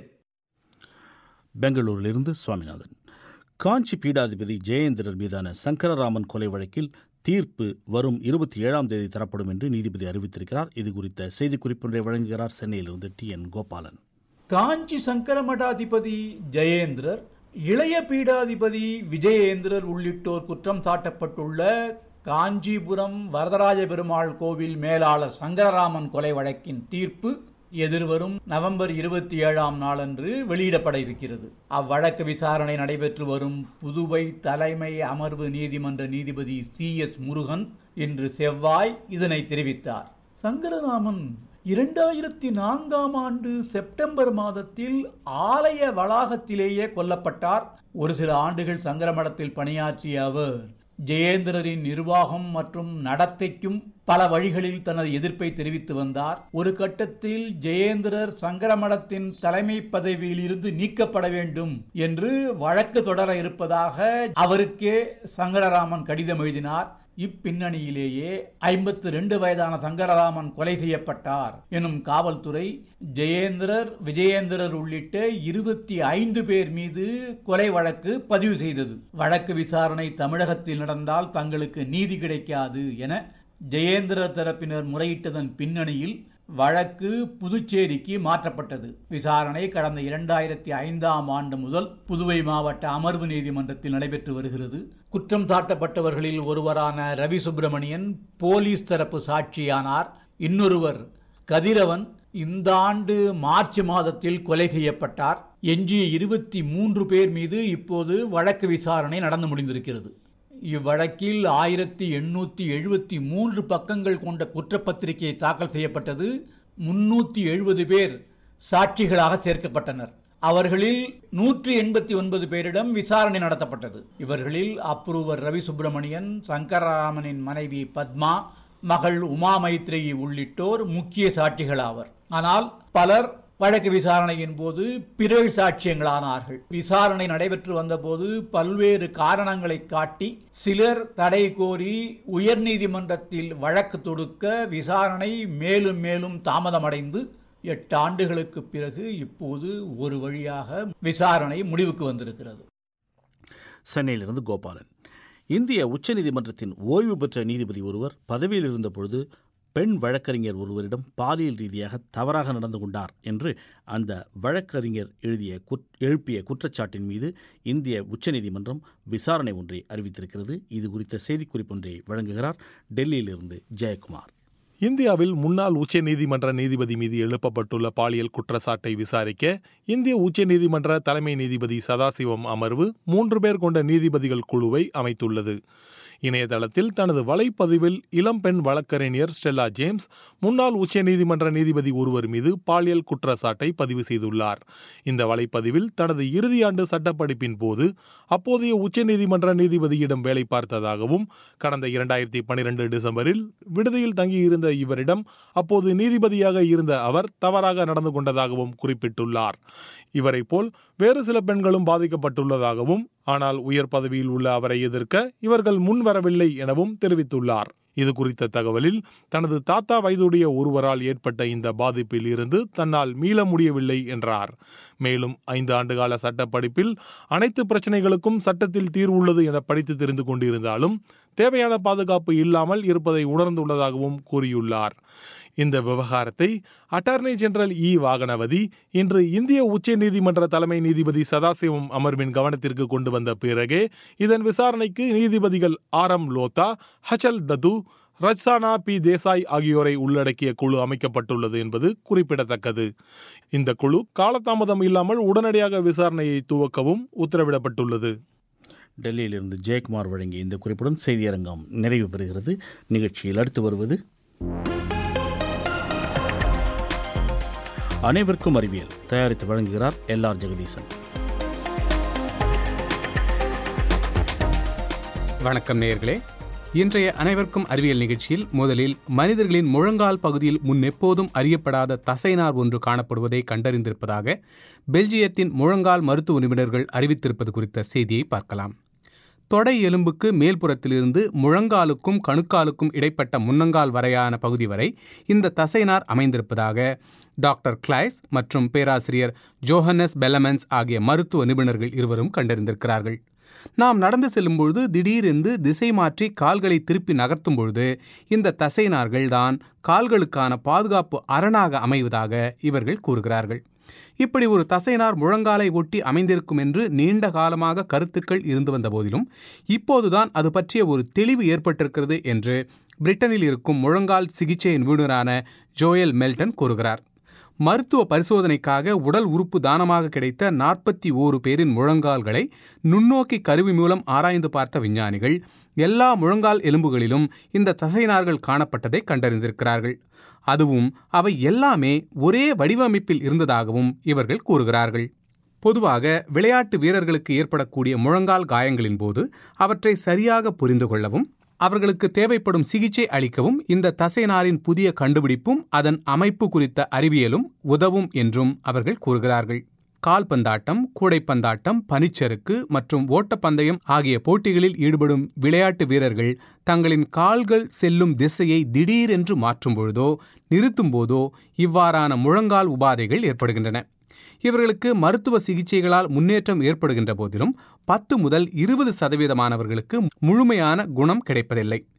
பெங்களூரிலிருந்து சுவாமிநாதன் காஞ்சி பீடாதிபதி ஜெயேந்திரர் மீதான சங்கரராமன் கொலை வழக்கில் தீர்ப்பு வரும் இருபத்தி ஏழாம் தேதி தரப்படும் என்று நீதிபதி அறிவித்திருக்கிறார் இது குறித்த செய்திக்குறிப்பொன்றை வழங்குகிறார் சென்னையிலிருந்து டி என் கோபாலன் காஞ்சி சங்கர மடாதிபதி ஜெயேந்திரர் இளைய பீடாதிபதி விஜயேந்திரர் உள்ளிட்டோர் குற்றம் சாட்டப்பட்டுள்ள காஞ்சிபுரம் வரதராஜ பெருமாள் கோவில் மேலாளர் சங்கரராமன் கொலை வழக்கின் தீர்ப்பு எதிர்வரும் நவம்பர் இருபத்தி ஏழாம் நாளன்று வெளியிடப்பட இருக்கிறது அவ்வழக்கு விசாரணை நடைபெற்று வரும் புதுவை தலைமை அமர்வு நீதிமன்ற நீதிபதி சி எஸ் முருகன் இன்று செவ்வாய் இதனை தெரிவித்தார் சங்கரராமன் இரண்டாயிரத்தி நான்காம் ஆண்டு செப்டம்பர் மாதத்தில் ஆலய வளாகத்திலேயே கொல்லப்பட்டார் ஒரு சில ஆண்டுகள் சங்கரமடத்தில் பணியாற்றிய அவர் ஜெயேந்திரரின் நிர்வாகம் மற்றும் நடத்தைக்கும் பல வழிகளில் தனது எதிர்ப்பை தெரிவித்து வந்தார் ஒரு கட்டத்தில் ஜெயேந்திரர் சங்கரமடத்தின் தலைமை பதவியில் இருந்து நீக்கப்பட வேண்டும் என்று வழக்கு தொடர இருப்பதாக அவருக்கே சங்கரராமன் கடிதம் எழுதினார் இப்பின்னணியிலேயே ஐம்பத்தி ரெண்டு வயதான சங்கரராமன் கொலை செய்யப்பட்டார் எனும் காவல்துறை ஜெயேந்திரர் விஜயேந்திரர் உள்ளிட்ட இருபத்தி ஐந்து பேர் மீது கொலை வழக்கு பதிவு செய்தது வழக்கு விசாரணை தமிழகத்தில் நடந்தால் தங்களுக்கு நீதி கிடைக்காது என ஜெயேந்திரர் தரப்பினர் முறையிட்டதன் பின்னணியில் வழக்கு புதுச்சேரிக்கு மாற்றப்பட்டது விசாரணை கடந்த இரண்டாயிரத்தி ஐந்தாம் ஆண்டு முதல் புதுவை மாவட்ட அமர்வு நீதிமன்றத்தில் நடைபெற்று வருகிறது குற்றம் சாட்டப்பட்டவர்களில் ஒருவரான ரவி சுப்பிரமணியன் போலீஸ் தரப்பு சாட்சியானார் இன்னொருவர் கதிரவன் இந்த ஆண்டு மார்ச் மாதத்தில் கொலை செய்யப்பட்டார் எஞ்சிய இருபத்தி மூன்று பேர் மீது இப்போது வழக்கு விசாரணை நடந்து முடிந்திருக்கிறது இவ்வழக்கில் ஆயிரத்தி எண்ணூற்றி எழுபத்தி மூன்று பக்கங்கள் கொண்ட குற்றப்பத்திரிகை தாக்கல் செய்யப்பட்டது முன்னூற்றி எழுபது பேர் சாட்சிகளாக சேர்க்கப்பட்டனர் அவர்களில் நூற்றி எண்பத்தி ஒன்பது பேரிடம் விசாரணை நடத்தப்பட்டது இவர்களில் அப்ரூவர் ரவி சுப்பிரமணியன் சங்கரராமனின் மனைவி பத்மா மகள் உமா மைத்ரேயி உள்ளிட்டோர் முக்கிய சாட்சிகளாவர் ஆனால் பலர் வழக்கு விசாரணையின் போது பிறகு சாட்சியங்களானார்கள் விசாரணை நடைபெற்று வந்தபோது பல்வேறு காரணங்களை காட்டி சிலர் தடை கோரி உயர்நீதிமன்றத்தில் வழக்கு தொடுக்க விசாரணை மேலும் மேலும் தாமதமடைந்து எட்டு ஆண்டுகளுக்கு பிறகு இப்போது ஒரு வழியாக விசாரணை முடிவுக்கு வந்திருக்கிறது சென்னையிலிருந்து கோபாலன் இந்திய உச்சநீதிமன்றத்தின் ஓய்வு பெற்ற நீதிபதி ஒருவர் பதவியில் இருந்தபொழுது பெண் வழக்கறிஞர் ஒருவரிடம் பாலியல் ரீதியாக தவறாக நடந்து கொண்டார் என்று அந்த வழக்கறிஞர் எழுதிய எழுப்பிய குற்றச்சாட்டின் மீது இந்திய உச்சநீதிமன்றம் விசாரணை ஒன்றை அறிவித்திருக்கிறது இது குறித்த செய்திக்குறிப்பு ஒன்றை வழங்குகிறார் டெல்லியிலிருந்து ஜெயக்குமார் இந்தியாவில் முன்னாள் உச்சநீதிமன்ற நீதிபதி மீது எழுப்பப்பட்டுள்ள பாலியல் குற்றச்சாட்டை விசாரிக்க இந்திய உச்சநீதிமன்ற தலைமை நீதிபதி சதாசிவம் அமர்வு மூன்று பேர் கொண்ட நீதிபதிகள் குழுவை அமைத்துள்ளது இணையதளத்தில் தனது வலைப்பதிவில் இளம்பெண் வழக்கறிஞர் ஸ்டெல்லா ஜேம்ஸ் முன்னாள் உச்சநீதிமன்ற நீதிபதி ஒருவர் மீது பாலியல் குற்றச்சாட்டை பதிவு செய்துள்ளார் இந்த வலைப்பதிவில் தனது இறுதியாண்டு சட்டப்படிப்பின் போது அப்போதைய உச்சநீதிமன்ற நீதிபதியிடம் வேலை பார்த்ததாகவும் கடந்த இரண்டாயிரத்தி பனிரெண்டு டிசம்பரில் விடுதியில் தங்கியிருந்த இவரிடம் அப்போது நீதிபதியாக இருந்த அவர் தவறாக நடந்து கொண்டதாகவும் குறிப்பிட்டுள்ளார் இவரை போல் வேறு சில பெண்களும் பாதிக்கப்பட்டுள்ளதாகவும் ஆனால் உயர் பதவியில் உள்ள அவரை எதிர்க்க இவர்கள் முன்வரவில்லை எனவும் தெரிவித்துள்ளார் இது குறித்த தகவலில் தனது தாத்தா வயதுடைய ஒருவரால் ஏற்பட்ட இந்த பாதிப்பில் இருந்து தன்னால் மீள முடியவில்லை என்றார் மேலும் ஐந்து ஆண்டுகால சட்டப்படிப்பில் அனைத்து பிரச்சனைகளுக்கும் சட்டத்தில் தீர்வு உள்ளது என படித்து தெரிந்து கொண்டிருந்தாலும் தேவையான பாதுகாப்பு இல்லாமல் இருப்பதை உணர்ந்துள்ளதாகவும் கூறியுள்ளார் இந்த விவகாரத்தை அட்டார்னி ஜெனரல் இ வாகனவதி இன்று இந்திய உச்ச நீதிமன்ற தலைமை நீதிபதி சதாசிவம் அமர்வின் கவனத்திற்கு கொண்டு வந்த பிறகே இதன் விசாரணைக்கு நீதிபதிகள் ஆர் எம் லோத்தா ஹச்சல் தது ரஜ்சானா பி தேசாய் ஆகியோரை உள்ளடக்கிய குழு அமைக்கப்பட்டுள்ளது என்பது குறிப்பிடத்தக்கது இந்த குழு காலதாமதம் இல்லாமல் உடனடியாக விசாரணையை துவக்கவும் உத்தரவிடப்பட்டுள்ளது டெல்லியிலிருந்து ஜெயக்குமார் வழங்கிய இந்த குறிப்புடன் செய்தியரங்கம் நிறைவு பெறுகிறது நிகழ்ச்சியில் அடுத்து வருவது அனைவருக்கும் அறிவியல் தயாரித்து வழங்குகிறார் எல் ஆர் ஜெகதீசன் வணக்கம் நேயர்களே இன்றைய அனைவருக்கும் அறிவியல் நிகழ்ச்சியில் முதலில் மனிதர்களின் முழங்கால் பகுதியில் முன் எப்போதும் அறியப்படாத தசைநார் ஒன்று காணப்படுவதை கண்டறிந்திருப்பதாக பெல்ஜியத்தின் முழங்கால் மருத்துவ நிபுணர்கள் அறிவித்திருப்பது குறித்த செய்தியை பார்க்கலாம் தொடை எலும்புக்கு மேல்புறத்திலிருந்து முழங்காலுக்கும் கணுக்காலுக்கும் இடைப்பட்ட முன்னங்கால் வரையான பகுதி வரை இந்த தசைநார் அமைந்திருப்பதாக டாக்டர் கிளைஸ் மற்றும் பேராசிரியர் ஜோஹன்னஸ் பெலமென்ஸ் ஆகிய மருத்துவ நிபுணர்கள் இருவரும் கண்டறிந்திருக்கிறார்கள் நாம் நடந்து செல்லும்பொழுது திடீரென்று திசை மாற்றி கால்களை திருப்பி நகர்த்தும் பொழுது இந்த தசைநார்கள் தான் கால்களுக்கான பாதுகாப்பு அரணாக அமைவதாக இவர்கள் கூறுகிறார்கள் இப்படி ஒரு தசைநார் முழங்காலை ஒட்டி அமைந்திருக்கும் என்று நீண்ட காலமாக கருத்துக்கள் இருந்து வந்த போதிலும் இப்போதுதான் அது பற்றிய ஒரு தெளிவு ஏற்பட்டிருக்கிறது என்று பிரிட்டனில் இருக்கும் முழங்கால் சிகிச்சை நிபுணரான ஜோயல் மெல்டன் கூறுகிறார் மருத்துவ பரிசோதனைக்காக உடல் உறுப்பு தானமாக கிடைத்த நாற்பத்தி ஓரு பேரின் முழங்கால்களை நுண்ணோக்கி கருவி மூலம் ஆராய்ந்து பார்த்த விஞ்ஞானிகள் எல்லா முழங்கால் எலும்புகளிலும் இந்த தசைநார்கள் காணப்பட்டதை கண்டறிந்திருக்கிறார்கள் அதுவும் அவை எல்லாமே ஒரே வடிவமைப்பில் இருந்ததாகவும் இவர்கள் கூறுகிறார்கள் பொதுவாக விளையாட்டு வீரர்களுக்கு ஏற்படக்கூடிய முழங்கால் காயங்களின் போது அவற்றை சரியாக புரிந்து கொள்ளவும் அவர்களுக்கு தேவைப்படும் சிகிச்சை அளிக்கவும் இந்த தசைநாரின் புதிய கண்டுபிடிப்பும் அதன் அமைப்பு குறித்த அறிவியலும் உதவும் என்றும் அவர்கள் கூறுகிறார்கள் கால்பந்தாட்டம் கூடைப்பந்தாட்டம் பனிச்சறுக்கு மற்றும் ஓட்டப்பந்தயம் ஆகிய போட்டிகளில் ஈடுபடும் விளையாட்டு வீரர்கள் தங்களின் கால்கள் செல்லும் திசையை திடீரென்று மாற்றும் பொழுதோ நிறுத்தும் போதோ இவ்வாறான முழங்கால் உபாதைகள் ஏற்படுகின்றன இவர்களுக்கு மருத்துவ சிகிச்சைகளால் முன்னேற்றம் ஏற்படுகின்ற போதிலும் பத்து முதல் இருபது சதவீதமானவர்களுக்கு முழுமையான குணம் கிடைப்பதில்லை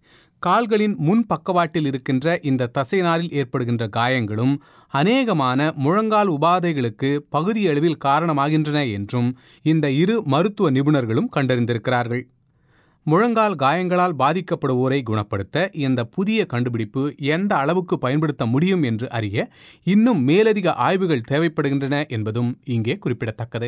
கால்களின் முன் பக்கவாட்டில் இருக்கின்ற இந்த தசைநாரில் ஏற்படுகின்ற காயங்களும் அநேகமான முழங்கால் உபாதைகளுக்கு பகுதியளவில் காரணமாகின்றன என்றும் இந்த இரு மருத்துவ நிபுணர்களும் கண்டறிந்திருக்கிறார்கள் முழங்கால் காயங்களால் பாதிக்கப்படுவோரை குணப்படுத்த இந்த புதிய கண்டுபிடிப்பு எந்த அளவுக்கு பயன்படுத்த முடியும் என்று அறிய இன்னும் மேலதிக ஆய்வுகள் தேவைப்படுகின்றன என்பதும் இங்கே குறிப்பிடத்தக்கது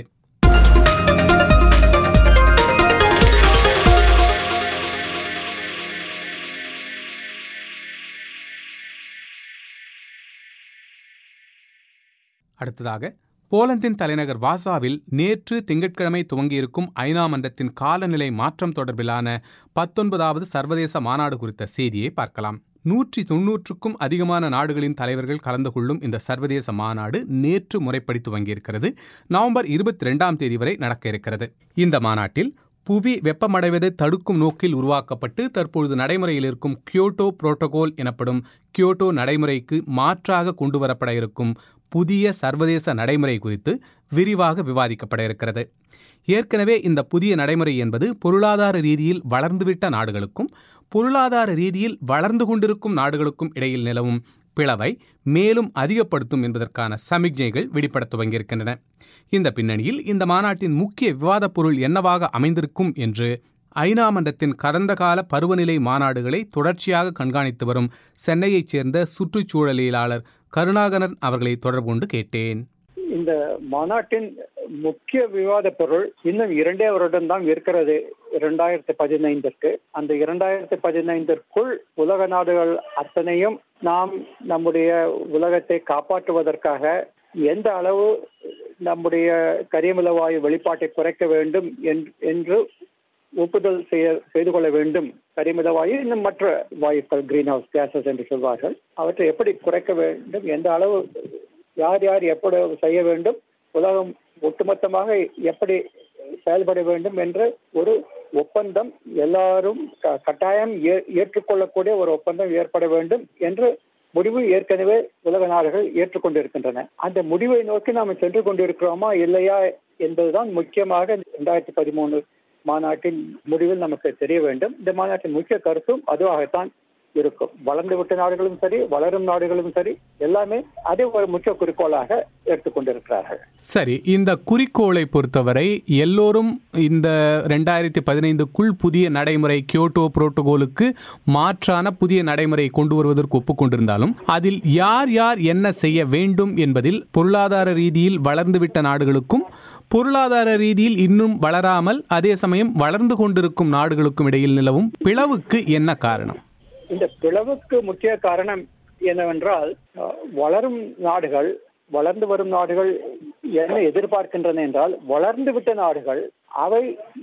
அடுத்ததாக போலந்தின் தலைநகர் வாசாவில் நேற்று திங்கட்கிழமை துவங்கியிருக்கும் ஐநா மன்றத்தின் காலநிலை மாற்றம் தொடர்பிலான பத்தொன்பதாவது சர்வதேச மாநாடு குறித்த செய்தியை பார்க்கலாம் நூற்றி தொன்னூற்றுக்கும் அதிகமான நாடுகளின் தலைவர்கள் கலந்து கொள்ளும் இந்த சர்வதேச மாநாடு நேற்று முறைப்படி துவங்கியிருக்கிறது நவம்பர் இருபத்தி ரெண்டாம் தேதி வரை நடக்க இருக்கிறது இந்த மாநாட்டில் புவி வெப்பமடைவதை தடுக்கும் நோக்கில் உருவாக்கப்பட்டு தற்பொழுது நடைமுறையில் இருக்கும் கியோட்டோ புரோட்டோகால் எனப்படும் கியோட்டோ நடைமுறைக்கு மாற்றாக கொண்டுவரப்பட இருக்கும் புதிய சர்வதேச நடைமுறை குறித்து விரிவாக விவாதிக்கப்பட இருக்கிறது ஏற்கனவே இந்த புதிய நடைமுறை என்பது பொருளாதார ரீதியில் வளர்ந்துவிட்ட நாடுகளுக்கும் பொருளாதார ரீதியில் வளர்ந்து கொண்டிருக்கும் நாடுகளுக்கும் இடையில் நிலவும் பிளவை மேலும் அதிகப்படுத்தும் என்பதற்கான சமிக்ஞைகள் வெளிப்பட துவங்கியிருக்கின்றன இந்த பின்னணியில் இந்த மாநாட்டின் முக்கிய விவாதப் பொருள் என்னவாக அமைந்திருக்கும் என்று ஐநா மன்றத்தின் கடந்த கால பருவநிலை மாநாடுகளை தொடர்ச்சியாக கண்காணித்து வரும் சென்னையைச் சேர்ந்த சுற்றுச்சூழலியலாளர் கருணாகரன் அவர்களை தொடர்பு கொண்டு கேட்டேன் இந்த மாநாட்டின் முக்கிய விவாத பொருள் இன்னும் இரண்டே வருடம் தான் இருக்கிறது இரண்டாயிரத்தி பதினைந்திற்கு அந்த இரண்டாயிரத்தி பதினைந்திற்குள் உலக நாடுகள் அத்தனையும் நாம் நம்முடைய உலகத்தை காப்பாற்றுவதற்காக எந்த அளவு நம்முடைய கரியமில வாயு வெளிப்பாட்டை குறைக்க வேண்டும் என்று ஒப்புதல் செய்ய செய்து கொள்ள வேண்டும் கரிமித வாயு இன்னும் மற்ற வாயுக்கள் கிரீன் ஹவுஸ் கேசஸ் என்று சொல்வார்கள் அவற்றை எப்படி குறைக்க வேண்டும் எந்த அளவு யார் யார் எப்படி செய்ய வேண்டும் உலகம் ஒட்டுமொத்தமாக எப்படி செயல்பட வேண்டும் என்ற ஒரு ஒப்பந்தம் எல்லாரும் கட்டாயம் ஏற்றுக்கொள்ளக்கூடிய ஒரு ஒப்பந்தம் ஏற்பட வேண்டும் என்று முடிவு ஏற்கனவே உலக நாடுகள் ஏற்றுக்கொண்டிருக்கின்றன அந்த முடிவை நோக்கி நாம் சென்று கொண்டிருக்கிறோமா இல்லையா என்பதுதான் முக்கியமாக இரண்டாயிரத்தி பதிமூணு மாநாட்டின் முடிவில் நமக்கு தெரிய வேண்டும் இந்த மாநாட்டின் முக்கிய கருத்தும் அதுவாகத்தான் இருக்கும் வளர்ந்து விட்ட நாடுகளும் சரி வளரும் நாடுகளும் சரி எல்லாமே அதே ஒரு முக்கிய குறிக்கோளாக எடுத்துக்கொண்டிருக்கிறார்கள் சரி இந்த குறிக்கோளை பொறுத்தவரை எல்லோரும் இந்த ரெண்டாயிரத்தி பதினைந்துக்குள் புதிய நடைமுறை கியோட்டோ புரோட்டோகாலுக்கு மாற்றான புதிய நடைமுறை கொண்டு வருவதற்கு ஒப்புக்கொண்டிருந்தாலும் அதில் யார் யார் என்ன செய்ய வேண்டும் என்பதில் பொருளாதார ரீதியில் வளர்ந்துவிட்ட நாடுகளுக்கும் பொருளாதார ரீதியில் இன்னும் வளராமல் அதே சமயம் வளர்ந்து கொண்டிருக்கும் நாடுகளுக்கும் இடையில் நிலவும் பிளவுக்கு என்ன காரணம் இந்த பிளவுக்கு முக்கிய காரணம் என்னவென்றால் வளரும் நாடுகள் வளர்ந்து வரும் நாடுகள் என்ன எதிர்பார்க்கின்றன என்றால் வளர்ந்து விட்ட நாடுகள் அவை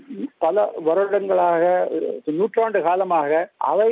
பல வருடங்களாக நூற்றாண்டு காலமாக அவை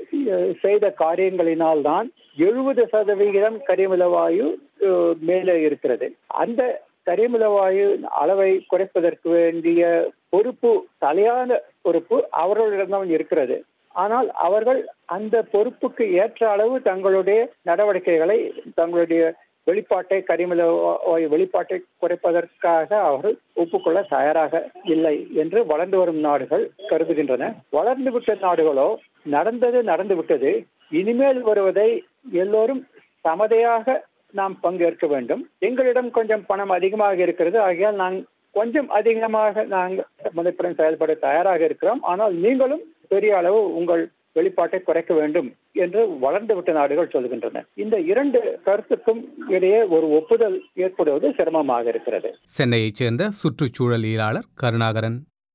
செய்த காரியங்களினால் தான் எழுபது சதவிகிதம் கரிமிலவாயு மேலே இருக்கிறது அந்த கரிமிலவாயு அளவை குறைப்பதற்கு வேண்டிய பொறுப்பு தலையான பொறுப்பு அவர்களிடம்தான் இருக்கிறது ஆனால் அவர்கள் அந்த பொறுப்புக்கு ஏற்ற அளவு தங்களுடைய நடவடிக்கைகளை தங்களுடைய வெளிப்பாட்டை கரிமல வாயு வெளிப்பாட்டை குறைப்பதற்காக அவர்கள் ஒப்புக்கொள்ள தயாராக இல்லை என்று வளர்ந்து வரும் நாடுகள் கருதுகின்றன வளர்ந்து விட்ட நாடுகளோ நடந்தது நடந்து விட்டது இனிமேல் வருவதை எல்லோரும் சமதையாக நாம் பங்கேற்க வேண்டும் எங்களிடம் கொஞ்சம் பணம் அதிகமாக இருக்கிறது ஆகையால் நாங்கள் கொஞ்சம் அதிகமாக நாங்கள் மதிப்புடன் செயல்பட தயாராக இருக்கிறோம் ஆனால் நீங்களும் பெரிய அளவு உங்கள் வெளிப்பாட்டை குறைக்க வேண்டும் என்று வளர்ந்துவிட்ட நாடுகள் சொல்கின்றன இந்த இரண்டு கருத்துக்கும் இடையே ஒரு ஒப்புதல் ஏற்படுவது சிரமமாக இருக்கிறது சென்னையைச் சேர்ந்த சுற்றுச்சூழலியலாளர் கருணாகரன்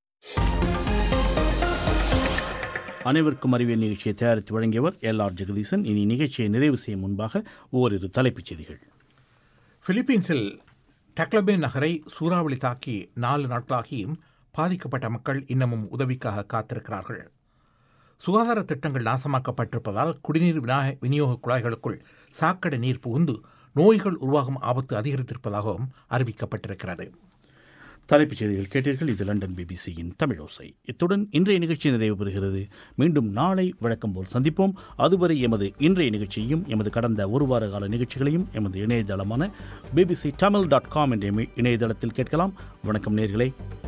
அனைவருக்கும் அறிவியல் நிகழ்ச்சியை தயாரித்து வழங்கியவர் எல் ஆர் ஜெகதீசன் இனி நிகழ்ச்சியை நிறைவு செய்யும் முன்பாக ஓரிரு தலைப்புச் செய்திகள் பிலிப்பீன்ஸில் டக்லபே நகரை சூறாவளி தாக்கி நாலு நாட்களாகியும் பாதிக்கப்பட்ட மக்கள் இன்னமும் உதவிக்காக காத்திருக்கிறார்கள் சுகாதார திட்டங்கள் நாசமாக்கப்பட்டிருப்பதால் குடிநீர் விநியோக குழாய்களுக்குள் சாக்கடை நீர் புகுந்து நோய்கள் உருவாகும் ஆபத்து அதிகரித்திருப்பதாகவும் அறிவிக்கப்பட்டிருக்கிறது தலைப்புச் செய்திகள் கேட்டீர்கள் இது லண்டன் பிபிசியின் தமிழோசை இத்துடன் இன்றைய நிகழ்ச்சி நிறைவு பெறுகிறது மீண்டும் நாளை வழக்கம் போல் சந்திப்போம் அதுவரை எமது இன்றைய நிகழ்ச்சியையும் எமது கடந்த ஒரு வார கால நிகழ்ச்சிகளையும் எமது இணையதளமான பிபிசி தமிழ் டாட் காம் என்ற இணையதளத்தில் கேட்கலாம் வணக்கம் நேர்களே